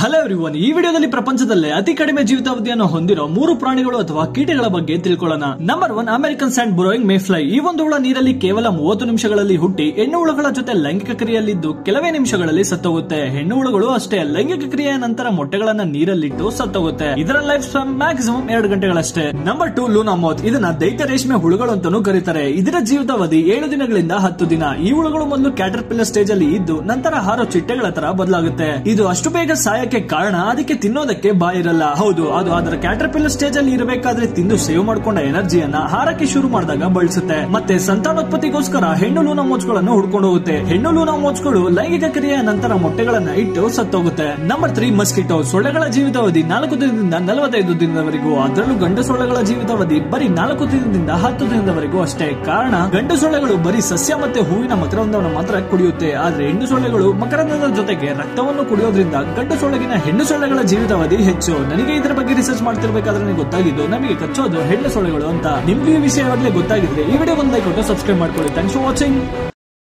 hello everyone ಈ ವಿಡಿಯೋದಲ್ಲಿ ಪ್ರಪಂಚದಲ್ಲೇ ಅತಿ ಕಡಿಮೆ ಜೀವಿತಾವಧಿಯನ್ನು ಹೊಂದಿರೋ ಮೂರು ಪ್ರಾಣಿಗಳು ಅಥವಾ ಕೀಟಗಳ ಬಗ್ಗೆ ತಿಳ್ಕೊಳ್ಳೋಣ number one American sand burrowing mayfly ಈ ಒಂದು ಹುಳ ನೀರಲ್ಲಿ ಕೇವಲ ಮೂವತ್ತು ನಿಮಿಷಗಳಲ್ಲಿ ಹುಟ್ಟಿ ಹೆಣ್ಣು ಹುಳುಗಳ ಜೊತೆ ಲೈಂಗಿಕ ಕ್ರಿಯೆಯಲ್ಲಿದ್ದು ಕೆಲವೇ ನಿಮಿಷಗಳಲ್ಲಿ ಸತ್ತೋಗುತ್ತೆ ಹೆಣ್ಣು ಹುಳುಗಳು ಅಷ್ಟೇ ಲೈಂಗಿಕ ಕ್ರಿಯೆಯ ನಂತರ ಮೊಟ್ಟೆಗಳನ್ನ ನೀರಲ್ಲಿಟ್ಟು ಸತ್ತೋಗುತ್ತೆ ಇದರ ಲೈಫ್ ಸ್ಪ್ಯಾನ್ ಮ್ಯಾಕ್ಸಿಮಮ್ ಎರಡು ಗಂಟೆಗಳಷ್ಟೇ ನಂಬರ್ ಟು ಲೂನಾಮೋತ್ ಇದನ್ನ ದೈತ್ಯ ರೇಷ್ಮೆ ಹುಳುಗಳು ಅಂತಾನೂ ಕರೀತಾರೆ ಇದರ ಜೀವಿತಾವಧಿ ಏಳು ದಿನಗಳಿಂದ ಹತ್ತು ದಿನ ಈ ಹುಳುಗಳು ಮೊದಲು ಕ್ಯಾಟರ್ಪಿಲ್ಲರ್ ಸ್ಟೇಜ್ ಅಲ್ಲಿ ಇದ್ದು ನಂತರ ಹಾರೋ ಚಿಟ್ಟೆಗಳ ತರ ಬದಲಾಗುತ್ತೆ ಇದು ಅಷ್ಟು ಬೇಗ ಸಾಯಕ್ಕೆ ಕಾರಣ ಅದಕ್ಕೆ ತಿನ್ನೋದಕ್ಕೆ ಬಾಯಿರಲ್ಲ ಹೌದು ಅದು ಅದರ ಕ್ಯಾಟರ್ಪಿಲ್ಲರ್ ಸ್ಟೇಜ್ ಅಲ್ಲಿ ಇರಬೇಕಾದ್ರೆ ತಿಂದು ಸೇವ್ ಮಾಡ್ಕೊಂಡ ಎನರ್ಜಿಯನ್ನ ಹಾರಕ್ಕೆ ಶುರು ಮಾಡಿದಾಗ ಬಳಸುತ್ತೆ ಮತ್ತೆ ಸಂತಾನೋತ್ಪತ್ತಿಗೋಸ್ಕರ ಹೆಣ್ಣು ಲೂನ ಮೋಚ್ಗಳನ್ನು ಹುಡ್ಕೊಂಡು ಹೋಗುತ್ತೆ ಹೆಣ್ಣು ಲೂನ ಮೋಚ್ಗಳು ಲೈಂಗಿಕ ಕ್ರಿಯೆಯ ನಂತರ ಮೊಟ್ಟೆಗಳನ್ನ ಇಟ್ಟು ಸತ್ತೋಗುತ್ತೆ ನಂಬರ್ ತ್ರೀ ಮಸ್ಕಿಟೋ ಸೊಳ್ಳೆಗಳ ಜೀವಿತಾವಧಿ ನಾಲ್ಕು ದಿನದಿಂದ ನಲವತ್ತೈದು ದಿನದವರೆಗೂ ಅದರಲ್ಲೂ ಗಂಡು ಸೊಳ್ಳೆಗಳ ಜೀವಿತಾವಧಿ ಬರೀ ನಾಲ್ಕು ದಿನದಿಂದ ಹತ್ತು ದಿನದವರೆಗೂ ಅಷ್ಟೇ ಕಾರಣ ಗಂಡು ಸೊಳ್ಳೆಗಳು ಬರೀ ಸಸ್ಯ ಮತ್ತೆ ಹೂವಿನ ಮಕರಂದವನ್ನು ಮಾತ್ರ ಕುಡಿಯುತ್ತೆ ಆದ್ರೆ ಹೆಣ್ಣು ಸೊಳ್ಳೆಗಳು ಮಕರಂದದ ಜೊತೆಗೆ ರಕ್ತವನ್ನು ಕುಡಿಯೋದ್ರಿಂದ ಗಂಡು ಸೊಳ್ಳೆಗಿನ ಹೆಣ್ಣು ಸೊಳ್ಳೆಗಳ ಜೀವಿತಾವಧಿ ಹೆಚ್ಚು ನನಗೆ ಇದರ ಬಗ್ಗೆ ರಿಸರ್ಚ್ ಮಾಡ್ತಿರ್ಬೇಕಾದ್ರೆ ನನಗೆ ಗೊತ್ತಾಗಿದ್ದು ನಮಗೆ ಕಚ್ಚೋದು ಹೆಣ್ಣು ಸೊಳ್ಳೆಗಳು ಅಂತ ನಿಮ್ಗೆ ಈ ವಿಷಯವಾಗಲೇ ಗೊತ್ತಾಗಿದ್ರೆ ಈ ವಿಡಿಯೋ ಒಂದು ಲೈಕ್ ಕೊಟ್ಟು ಸಬ್ಸ್ಕ್ರೈಬ್ ಮಾಡ್ಕೊಳ್ಳಿ ಥ್ಯಾಂಕ್ಸ್ ಫಾರ್ ವಾಚಿಂಗ್